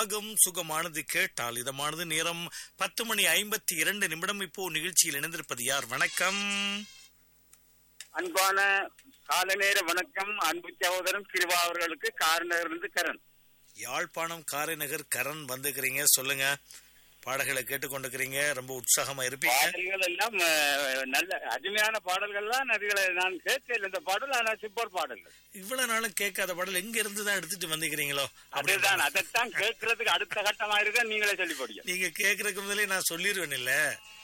ராகம் சுகமானது கேட்டால் இதமானது நேரம் பத்து மணி ஐம்பத்தி இரண்டு நிமிடம் இப்போ நிகழ்ச்சியில் இணைந்திருப்பது யார் வணக்கம் அன்பான காலை நேர வணக்கம் அன்பு சகோதரன் கிருவா அவர்களுக்கு காரணம் கரண் யாழ்ப்பாணம் காரைநகர் கரண் வந்துக்கிறீங்க சொல்லுங்க பாடல்களை கேட்டுக்கொண்டிருக்கிறீங்க ரொம்ப உற்சாகமா இருப்பீங்க பாடல்கள் எல்லாம் அஹ், நல்ல அருமையான பாடல்கள் தான் அதுகளை நான் கேட்கல இந்த பாடல் ஆனா சூப்பர் பாடல்கள் இவ்வளவு நாளும் கேட்காத பாடல் எங்க இருந்து தான் எடுத்துட்டு வந்திருக்கிறீங்களோ அப்படிதான் அதைத்தான் கேட்கறதுக்கு அடுத்த கட்டமா இருக்க நீங்களே சொல்லி படியும் நீங்க கேக்குறதுக்கு முதலே நான் சொல்லிடுவேன் இல்ல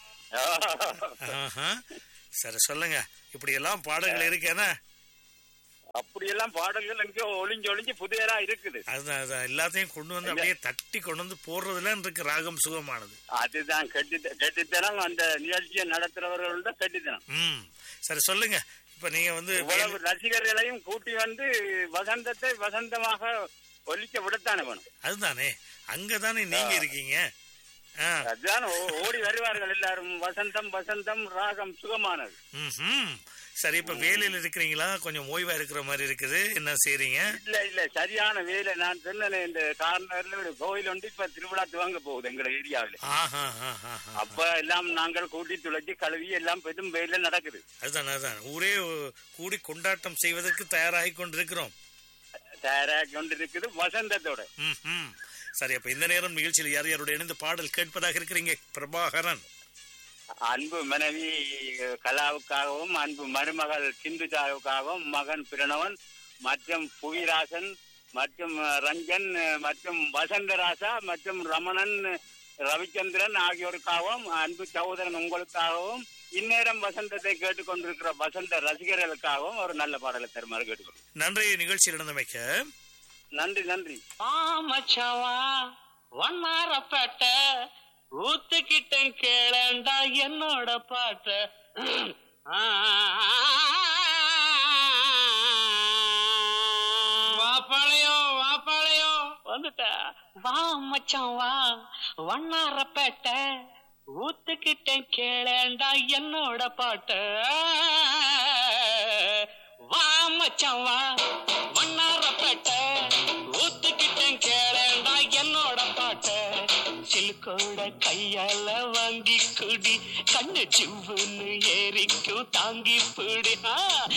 ஆஹா. சரி சொல்லுங்க இப்படி எல்லாம் பாடல்கள் இருக்கேனா அப்படியெல்லாம் பாடல்கள் எங்கேயோ ஒளிஞ்சு ஒளிஞ்சு புதியரா இருக்குது அதுதான் அதுதான் எல்லாத்தையும் கொண்டு வந்து அப்படியே தட்டி கொண்டு வந்து போடுறதுல இருக்கு ராகம் சுகமானது அதுதான் கெட்டி கெட்டித்தனம் அந்த நிகழ்ச்சியை நடத்துறவர்களோட கெட்டித்தனம் ம் சரி சொல்லுங்க இப்ப நீங்க வந்து இவ்வளவு ரசிகர்களையும் கூட்டி வந்து வசந்தத்தை வசந்தமாக ஒலிக்க விடத்தானே வேணும் அதுதானே அங்கதானே நீங்க இருக்கீங்க ஆ, அதுதான் ஓ- ஓடி வருவார்கள் எல்லாரும் வசந்தம் வசந்தம் ராகம் சுகமானது ம்ஹும். சரி இப்ப வேலையில இருக்கிறீங்களா கொஞ்சம் ஓய்வா இருக்கிற மாதிரி இருக்குது என்ன செய்றீங்க இல்ல இல்ல சரியான வேலை நான் சொன்னேன் இந்த கார்னர்ல ஒரு கோயில் உண்டு இப்ப திருவிழா துவங்க போகுது எங்க ஏரியாவில் ஆஹா, ஆஹா, ஆஹா. அப்ப எல்லாம் நாங்கள் கூட்டி துளைச்சி கழுவி எல்லாம் பெரும் வேலை நடக்குது அதுதான் அதுதான் ஊரே ஒ- கூடி கொண்டாட்டம் செய்வதற்கு தயாராகி கொண்டிருக்கிறோம் தயாராக கொண்டு இருக்குது வசந்தத்தோட ம்ஹும். சரி அப்ப இந்த நேரம் நிகழ்ச்சியில் யார் யாரோட இணைந்து பாடல் கேட்பதாக இருக்கிறீங்க பிரபாகரன் அன்பு மனைவி கலாவுக்காகவும் அன்பு மருமகள் சிந்துஜாவுக்காகவும் மகன் பிரணவன் மற்றும் புவிராசன் மற்றும் ரஞ்சன் மற்றும் வசந்தராசா மற்றும் ரமணன் ரவிச்சந்திரன் ஆகியோருக்காகவும் அன்பு சகோதரன் உங்களுக்காகவும் இந்நேரம் வசந்தத்தை கேட்டுக்கொண்டிருக்கிற வசந்த ரசிகர்களுக்காகவும் ஒரு நல்ல பாடலை தருமாறு கேட்டுக்கொள்கிறேன் நன்றி நிகழ்ச்சியில் இணைந்தமைக்க நன்றி நன்றி மச்சவா வண்ணாரப்பேட்ட ஊத்துக்கிட்டேன் கேளண்டா என்னோட பாட்ட வாப்பாளையோ வாப்பாளையோ வந்துட்ட வா மச்சான் வா வண்ணாரப்பேட்ட ஊத்துக்கிட்டேன் கேளண்டா என்னோட பாட்ட வா மச்சான் வா வண்ணாரப்பேட்ட ஊத்துக்கிட்டேன் கேளண்டா என்னோட பாட்ட சிலுக்கோட கையால வாங்கி குடி கண்ணு சிவ்வுன்னு ஏறிக்கும் தாங்கி பிடி ஆ,